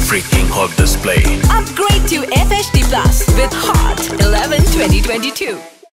freaking hot display. Upgrade to FHD Plus with Hot 11 2022.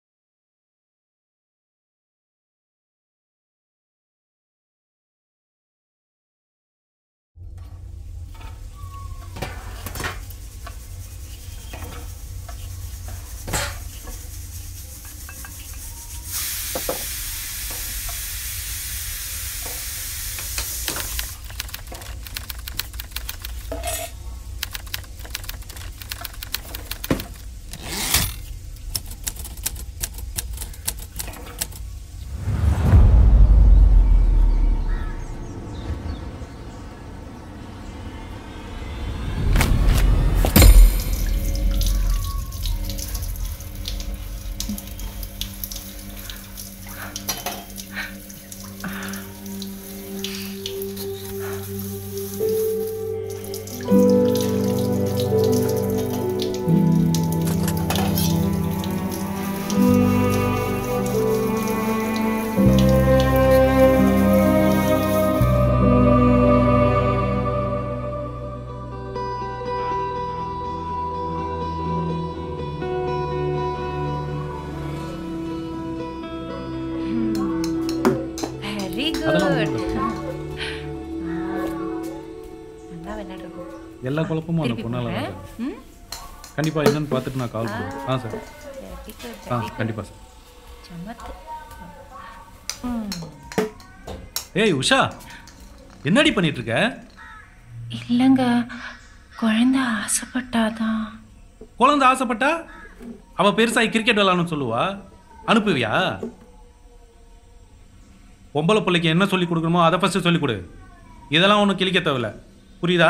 Very அதெல்லாம் good ஒண்ணும் இல்ல. நல்லா விளையாடுறோம் எல்லா குழப்பமும் அந்த திருப்பி பொண்ணால தான் போடுறேன். சார். ம் கண்டிப்பா என்னன்னு பார்த்துட்டு நான் கால் பண்ணுறேன் ஆ சார் வெரி குட் ஆ வெரி குட் கண்டிப்பா சார் சமத்து ஏய் உஷா என்னடி பண்ணிட்டு இருக்க இல்லைங்க குழந்தை ஆசைப்பட்டாதான் குழந்தை ஆசைப்பட்டா அவ பெருசாகி கிரிக்கெட் விளாடணும்னு சொல்லுவா அனுப்புவியா பொம்பளை பிள்ளைக்கு என்ன சொல்லி கொடுக்கணுமோ அதை ஃபர்ஸ்ட் சொல்லி கொடு இதெல்லாம் ஒன்றும் கிழிக்க தேவையில்ல புரியுதா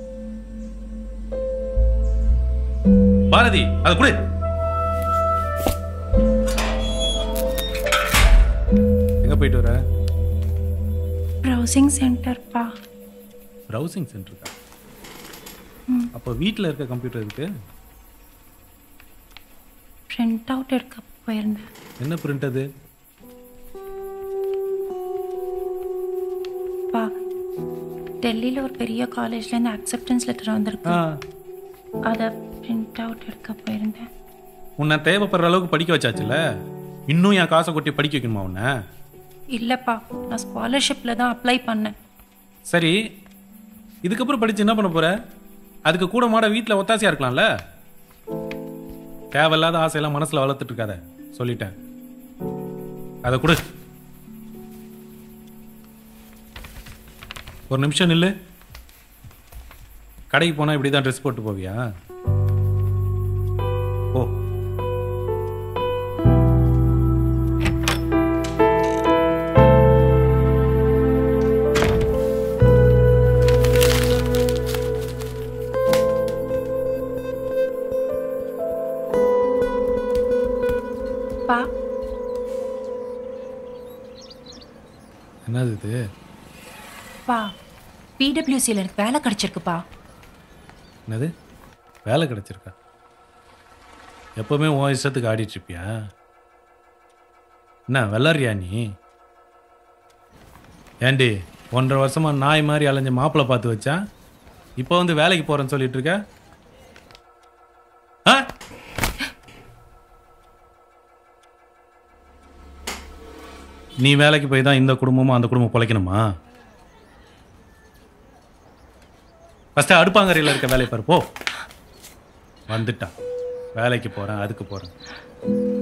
பாரதி அதை கொடு எங்க போயிட்டு வர ப்ரௌசிங் சென்டர்ப்பா ப்ரௌசிங் சென்டருக்கா அப்போ வீட்டில் இருக்க கம்ப்யூட்டர் இருக்கு பிரிண்ட் அவுட் எடுக்க போயிருந்தேன் என்ன பிரிண்ட் அது பா டெல்லியில் ஒரு பெரிய காலேஜ்லேருந்து அக்செப்டன்ஸ் லெட்டர் வந்திருக்கு ஆ அதை பிரிண்ட் அவுட் எடுக்க போயிருந்தேன் உன்னை தேவைப்படுற அளவுக்கு படிக்க வச்சாச்சுல இன்னும் என் காசை கொட்டி படிக்க வைக்கணுமா உன்னை இல்லைப்பா நான் ஸ்காலர்ஷிப்பில் தான் அப்ளை பண்ணேன் சரி இதுக்கப்புறம் படிச்சு என்ன பண்ண போற அதுக்கு கூட மாட வீட்டில் ஒத்தாசையா இருக்கலாம்ல தேவையில்லாத ஆசையெல்லாம் மனசுல வளர்த்துட்டு இருக்காத சொல்லிட்டேன் அதை கொடு ஒரு நிமிஷம் நில்லு கடைக்கு போனா இப்படி தான் ட்ரெஸ் போட்டு போவியா ஓ பா என்னது இது பா பிடபிள்யூசியில் எனக்கு வேலை கிடச்சிருக்குப்பா என்னது வேலை கிடைச்சிருக்கா எப்பவுமே உன் இஷ்டத்துக்கு ஆடிட்டு இருப்பியா என்ன வெள்ளாரியா நீ ஏண்டி ஒன்றரை வருஷமா நாய் மாதிரி அலைஞ்ச மாப்பிள்ளை பார்த்து வச்சா இப்போ வந்து வேலைக்கு போறேன்னு சொல்லிட்டு இருக்க ஆ? நீ வேலைக்கு போய் தான் இந்த குடும்பமும் அந்த குடும்பம் பிழைக்கணுமா ஃபஸ்ட்டு அடுப்பாங்கரையில் இருக்க வேலையை பாரு போ வந்துட்டான் வேலைக்கு போகிறேன் அதுக்கு போகிறேன்